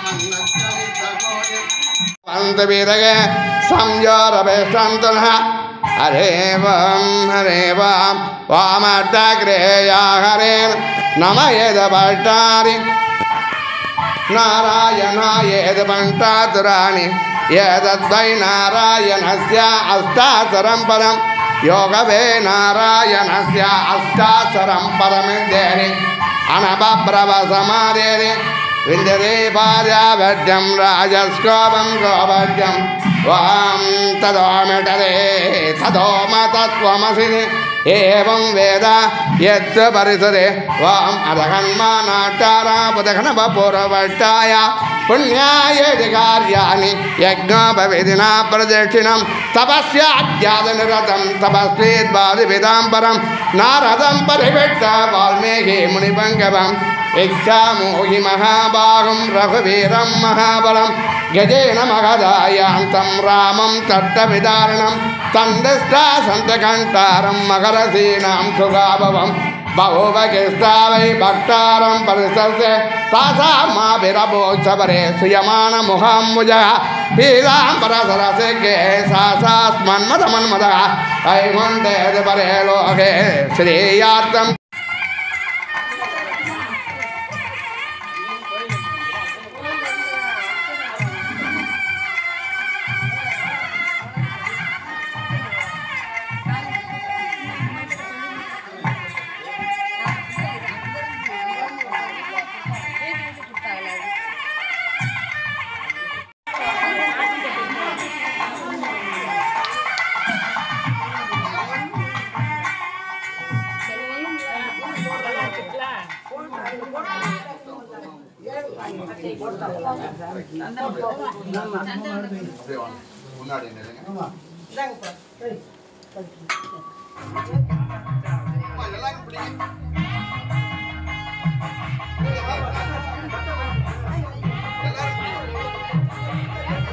पन्तविरग संयोरभिष्टन्तुनः हरे वां हरे वां वामर्दग्रेया हरेन् नम यदभट्टारि नारायणायेदपण्टातुराणि एतद्वै नारायणस्य अष्टाचरं परं योगवे नारायणस्य अष्टाचरं परमिद्येहि अनबब्रवसमादेरि विन्दते पार्याभद्यं राजस्कोपं गोभद्यं वां तदोमिटरे तदोम तत्त्वमसि एवं वेद यत् परिसरे वाम् अधहन्मानाट्टारापदघनपूर्वट्टाय पुण्याय कार्याणि यज्ञोपविधिना प्रतिष्ठिनं तपस्याध्यादनिरतं तपस्वीद्वादिविदां परं नारदं परिविट्ट वाल्मीकि मुनिपङ्गवम् इच्छामोहि महाबाहुं रघुवीरं महाबलं गजेन महदायान्तं रामं तट्टविदारणं तन्दष्टा सन्तकण्ठारं मकरसीनां सुगाभवं बहुवकिष्टा वै भक्तारं परिसस्य तासां माभिरभोत्सवरे सुयमानमुखाम्बुजः पीताम्बरसरसिके सा सा स्मन्मदमन्मदः वैकुण्ठे परे लोके श्रेयार्थं முன்னாடி நில்லுங்க. அம்மா, எல்லாரும் பிடிங்க. எல்லாரும் பிடிங்க.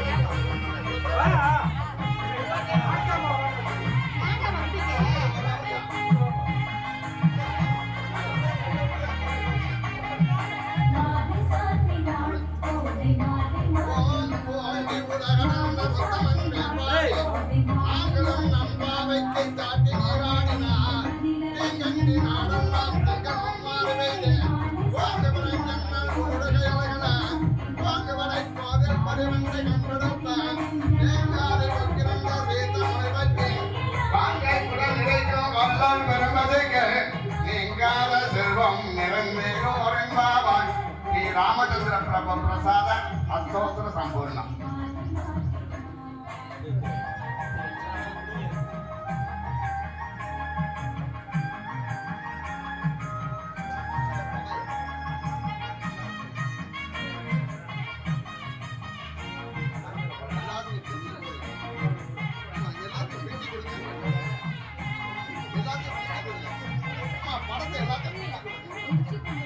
ஓங்கி உலகநாத சுத்தமன்றாய். ஆங்களும் நம்பாவைக்கு தாட்டி நீராடினார். தீங்கண்டி நாடெல்லாம் தங்கமும் மாறுவேனே. வாங்குவரை ஜன்னல் ஊடுகையலகல. வாங்குவரை கோதில் பரிவந்தை கண்டெடுப்ப. தேங்காரை உக்கிரந்த சீதமலை வச்சு. வாங்கை குடல் நிறைக்கும் வல்லான் பெருமதிக்கு. நீங்காத செல்வம் நிறைந்தேனோரென்பாவாய். శ్రీ రామచంద్ర ప్రభ ప్రసాద అష్టోత్తర సంపూర్ణం படத்தை எல்லாத்தையும்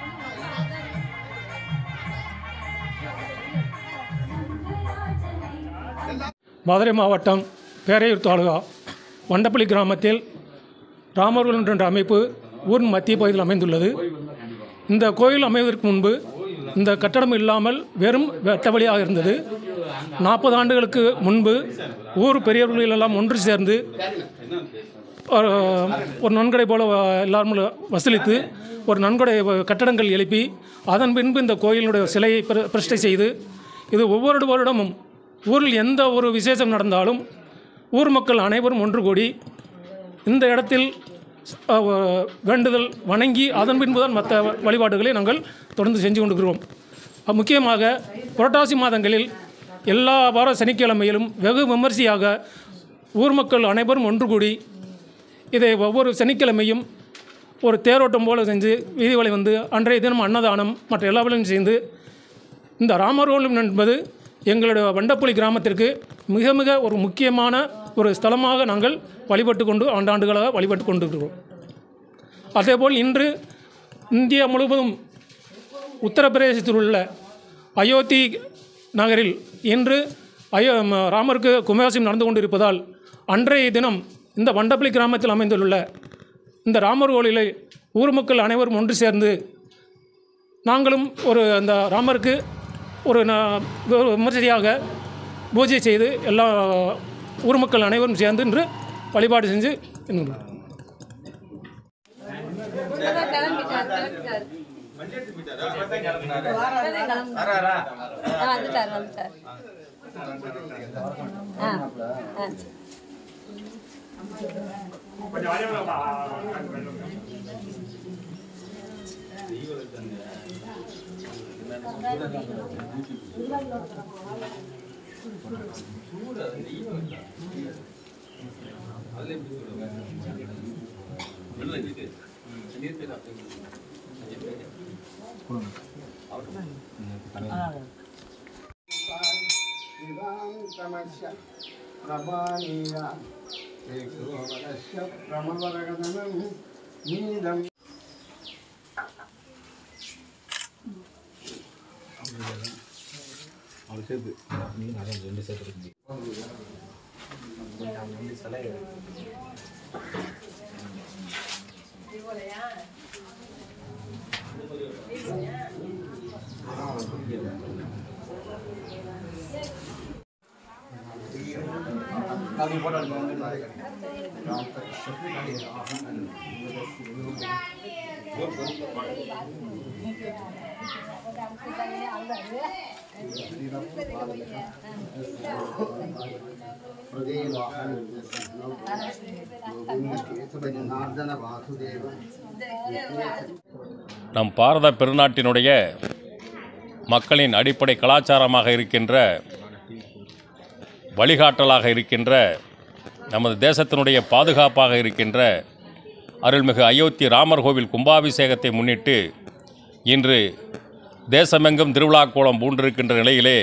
மதுரை மாவட்டம் பேரையூர் தாலுகா வண்டப்பள்ளி கிராமத்தில் ராமர்கள் என்ற அமைப்பு ஊரின் மத்திய பகுதியில் அமைந்துள்ளது இந்த கோயில் அமைவதற்கு முன்பு இந்த கட்டடம் இல்லாமல் வெறும் வெட்ட வழியாக இருந்தது நாற்பது ஆண்டுகளுக்கு முன்பு ஊர் பெரியவர்கள் எல்லாம் ஒன்று சேர்ந்து ஒரு ஒரு நன்கொடை போல வ- எல்லாரும் வசூலித்து ஒரு நன்கொடை வ- கட்டடங்கள் எழுப்பி அதன் பின்பு இந்த கோயிலுடைய சிலையை பிர- பிரதிஷ்டை செய்து இது ஒவ்வொரு வருடமும் ஊரில் எந்த ஒரு விசேஷம் நடந்தாலும் ஊர் மக்கள் அனைவரும் ஒன்று கூடி இந்த இடத்தில் அஹ், வ- வேண்டுதல் வணங்கி அதன் பின்பு தான் மற்ற வழிபாடுகளை நாங்கள் தொடர்ந்து செஞ்சு கொண்டிருக்கிறோம் அஹ், முக்கியமாக புரட்டாசி மாதங்களில் எல்லா வார சனிக்கிழமையிலும் வெகு விமர்சையாக ஊர் மக்கள் அனைவரும் ஒன்று கூடி இதை ஒவ்வொரு சனிக்கிழமையும் ஒரு தேரோட்டம் போல செஞ்சு வீதி வழி வந்து அன்றைய தினம் அன்னதானம் மற்ற எல்லா வேலையும் செய்து இந்த ராமரோலம் என்பது எங்களுடைய வண்டப்புலி கிராமத்திற்கு மிக மிக ஒரு முக்கியமான ஒரு ஸ்தலமாக நாங்கள் வழிபட்டு கொண்டு ஆண்டாண்டுகளாக வழிபட்டு கொண்டிருக்கிறோம் அதேபோல் இன்று இந்தியா முழுவதும் உத்தரப்பிரதேசத்தில் உள்ள அயோத்தி நகரில் இன்று அயோ ம- ராமருக்கு கும்பாபிஷேகம் நடந்து கொண்டிருப்பதால் அன்றைய தினம் இந்த வண்டப்பள்ளி கிராமத்தில் அமைந்துள்ள இந்த ராமர் கோயிலை ஊர் மக்கள் அனைவரும் ஒன்று சேர்ந்து நாங்களும் ஒரு அந்த ராமருக்கு ஒரு ந- ஒரு விமர்சையாக பூஜை செய்து எல்லா ஊர் மக்கள் அனைவரும் சேர்ந்து இன்று வழிபாடு செஞ்சு இருந்தோம். இப்பதான் கிளம்பிட்டார் கிளம்பிட்டார் இப்பதான் கிளம்பிட்டார். ஆ வந்துட்டார் வந்துட்டார் ஆ ஆ சரி. वेदान्तमस्य प्रपाणीया एकोवरस्य प्रमवरगदनं नीलम् गोविन्दकेशवजनार्दन वासुदेव நம் பாரத பெருநாட்டினுடைய மக்களின் அடிப்படை கலாச்சாரமாக இருக்கின்ற வழிகாட்டலாக இருக்கின்ற நமது தேசத்தினுடைய பாதுகாப்பாக இருக்கின்ற அருள்மிகு அயோத்தி ராமர் கோவில் கும்பாபிஷேகத்தை முன்னிட்டு இன்று தேசமெங்கும் திருவிழாக்கோலம் பூண்டிருக்கின்ற நிலையிலே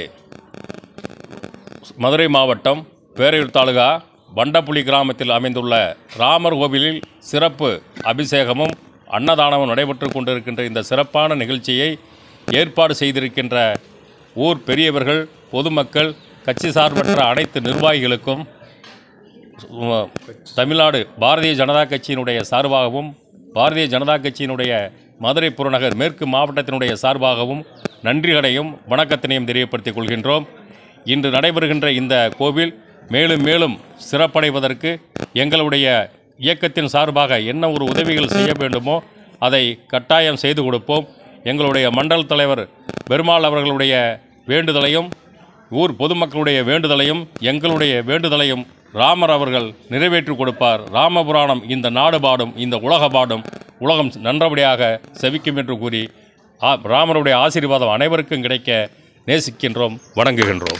மதுரை மாவட்டம் பேரையூர் தாலுகா வண்டப்புலி கிராமத்தில் அமைந்துள்ள ராமர் கோவிலில் சிறப்பு அபிஷேகமும் அன்னதானமும் நடைபெற்று கொண்டிருக்கின்ற இந்த சிறப்பான நிகழ்ச்சியை ஏற்பாடு செய்திருக்கின்ற ஊர் பெரியவர்கள் பொதுமக்கள் கட்சி சார்பற்ற அனைத்து நிர்வாகிகளுக்கும் உ- தமிழ்நாடு பாரதிய ஜனதா கட்சியினுடைய சார்பாகவும் பாரதிய ஜனதா கட்சியினுடைய மதுரை புறநகர் மேற்கு மாவட்டத்தினுடைய சார்பாகவும் நன்றிகளையும் வணக்கத்தினையும் தெரியப்படுத்திக் கொள்கின்றோம் இன்று நடைபெறுகின்ற இந்த கோவில் மேலும் மேலும் சிறப்படைவதற்கு எங்களுடைய இயக்கத்தின் சார்பாக என்ன ஒரு உதவிகள் செய்ய வேண்டுமோ அதை கட்டாயம் செய்து கொடுப்போம் எங்களுடைய மண்டல் தலைவர் பெருமாள் அவர்களுடைய வேண்டுதலையும் ஊர் பொதுமக்களுடைய வேண்டுதலையும் எங்களுடைய வேண்டுதலையும் ராமர் அவர்கள் நிறைவேற்றி கொடுப்பார் ராமபுராணம் இந்த நாடு பாடும் இந்த உலக பாடும் உலகம் நன்றபடியாக செவிக்கும் என்று கூறி ஆ- ராமருடைய ஆசீர்வாதம் அனைவருக்கும் கிடைக்க நேசிக்கின்றோம் வணங்குகின்றோம்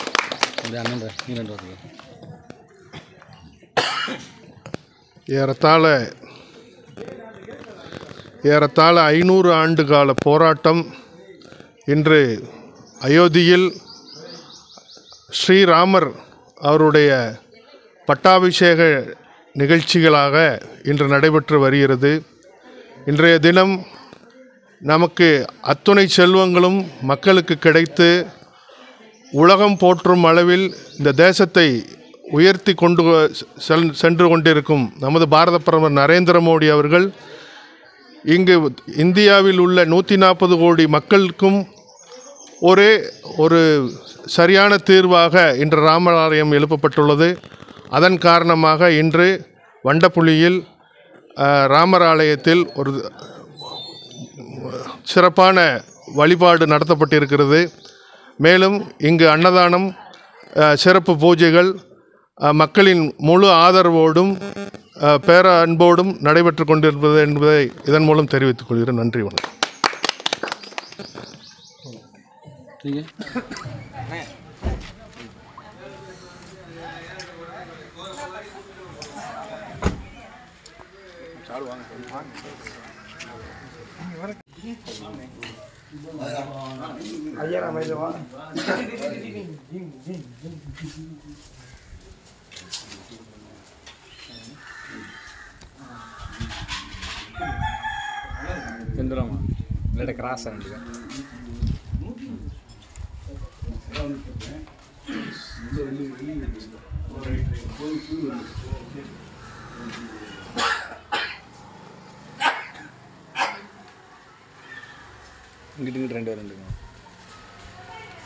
ஏறத்தாழ ஏறத்தாழ ஐநூறு ஆண்டு கால போராட்டம் இன்று அயோத்தியில் ஸ்ரீராமர் அவருடைய பட்டாபிஷேக நிகழ்ச்சிகளாக இன்று நடைபெற்று வருகிறது இன்றைய தினம் நமக்கு அத்துணை செல்வங்களும் மக்களுக்கு கிடைத்து உலகம் போற்றும் அளவில் இந்த தேசத்தை உயர்த்தி கொண்டு செல் சென்று கொண்டிருக்கும் நமது பாரத பிரதமர் நரேந்திர மோடி அவர்கள் இங்கு இந்தியாவில் உள்ள நூற்றி நாற்பது கோடி மக்களுக்கும் ஒரே ஒரு சரியான தீர்வாக இன்று ராமர் ஆலயம் எழுப்பப்பட்டுள்ளது அதன் காரணமாக இன்று வண்டப்புலியில் அஹ், ராமர் ஆலயத்தில் ஒரு சிறப்பான வழிபாடு நடத்தப்பட்டிருக்கிறது மேலும் இங்கு அன்னதானம் அஹ், சிறப்பு பூஜைகள் அஹ், மக்களின் முழு ஆதரவோடும் அஹ், பேர அன்போடும் நடைபெற்று கொண்டிருப்பது என்பதை இதன் மூலம் தெரிவித்துக் கொள்கிறேன் நன்றி வணக்கம் ఎందులోమా లేదా క్రాస్ అండి இங்கிட்டு இங்கிட்டு ரெண்டு பேரும் ரெண்டு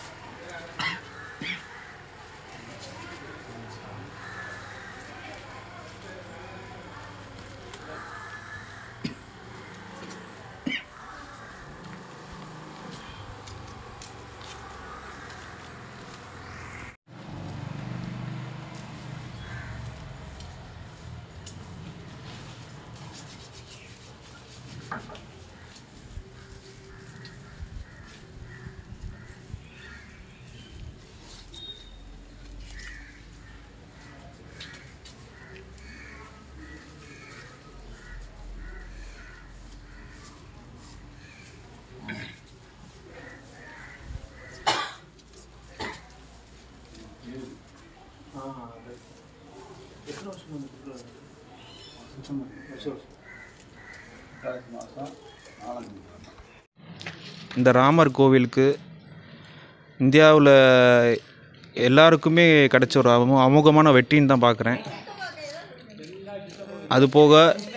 இந்த ராமர் கோவிலுக்கு இந்தியாவில் எல்லாருக்குமே கிடைச்ச ஒரு அமோ அமோகமான வெற்றின்னு தான் பார்க்குறேன் அதுபோக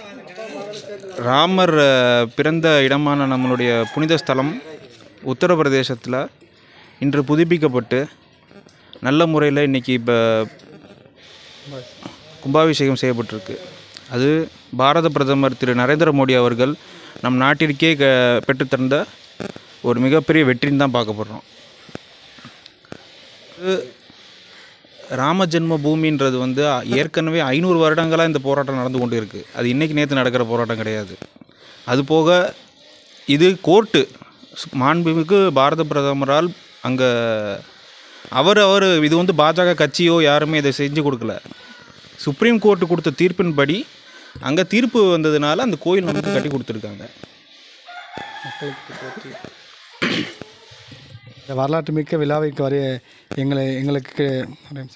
ராமர் அஹ், பிறந்த இடமான நம்மளுடைய புனித ஸ்தலம் உத்தரப்பிரதேசத்தில் இன்று புதுப்பிக்கப்பட்டு நல்ல முறையில் இன்றைக்கி இப்போ கும்பாபிஷேகம் செய்யப்பட்டிருக்கு அது பாரத பிரதமர் திரு நரேந்திர மோடி அவர்கள் நம் நாட்டிற்கே க பெற்றுத்தந்த ஒரு மிகப்பெரிய வெற்றின்னு தான் பார்க்க போகிறோம் ராம ஜென்ம பூமின்றது வந்து ஏற்கனவே ஐநூறு வருடங்களாக இந்த போராட்டம் நடந்து கொண்டு இருக்குது அது இன்றைக்கி நேற்று நடக்கிற போராட்டம் கிடையாது அது போக இது கோர்ட்டு மாண்புமிகு பாரத பிரதமரால் அங்கே அவர் அவர் இது வந்து பாஜக கட்சியோ யாருமே இதை செஞ்சு கொடுக்கல சுப்ரீம் கோர்ட்டு கொடுத்த தீர்ப்பின்படி அங்கே தீர்ப்பு வந்ததுனால அந்த கோயில் நமக்கு கட்டி கொடுத்துருக்காங்க இந்த வரலாற்று மிக்க விழாவிற்கு வரைய எங்களை எங்களுக்கு ஒரு நிமிஷம்.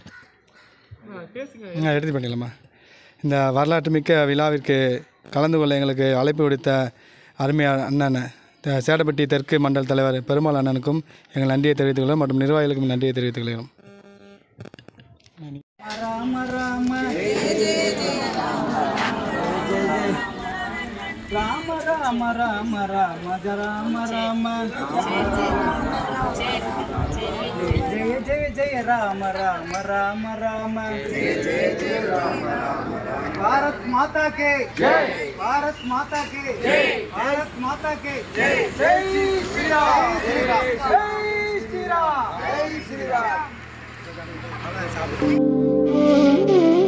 ஆ, எடுத்து பண்ணிடலாமா இந்த வரலாற்று மிக்க விழாவிற்கு கலந்து கொள்ள எங்களுக்கு அழைப்பு விடுத்த அருமை அண்ணன் த- சேடப்பட்டி தெற்கு மண்டல தலைவர் பெருமாள் அண்ணனுக்கும் எங்கள் நன்றியை தெரிவித்துக் கொள்கிறோம் மற்றும் நிர்வாகிகளுக்கும் நன்றியை தெரிவித்துக் கொள்கிறோம் రామ రామ రామ రామ జ రామ రామ జయ జయ జయ రామ రామ రామ రామ భారత్ మాతా కే భారత్ మాతా కే భారత్ మాతా కే జై శ్రీరామ్ జై శ్రీరామ్ జై శ్రీరామ్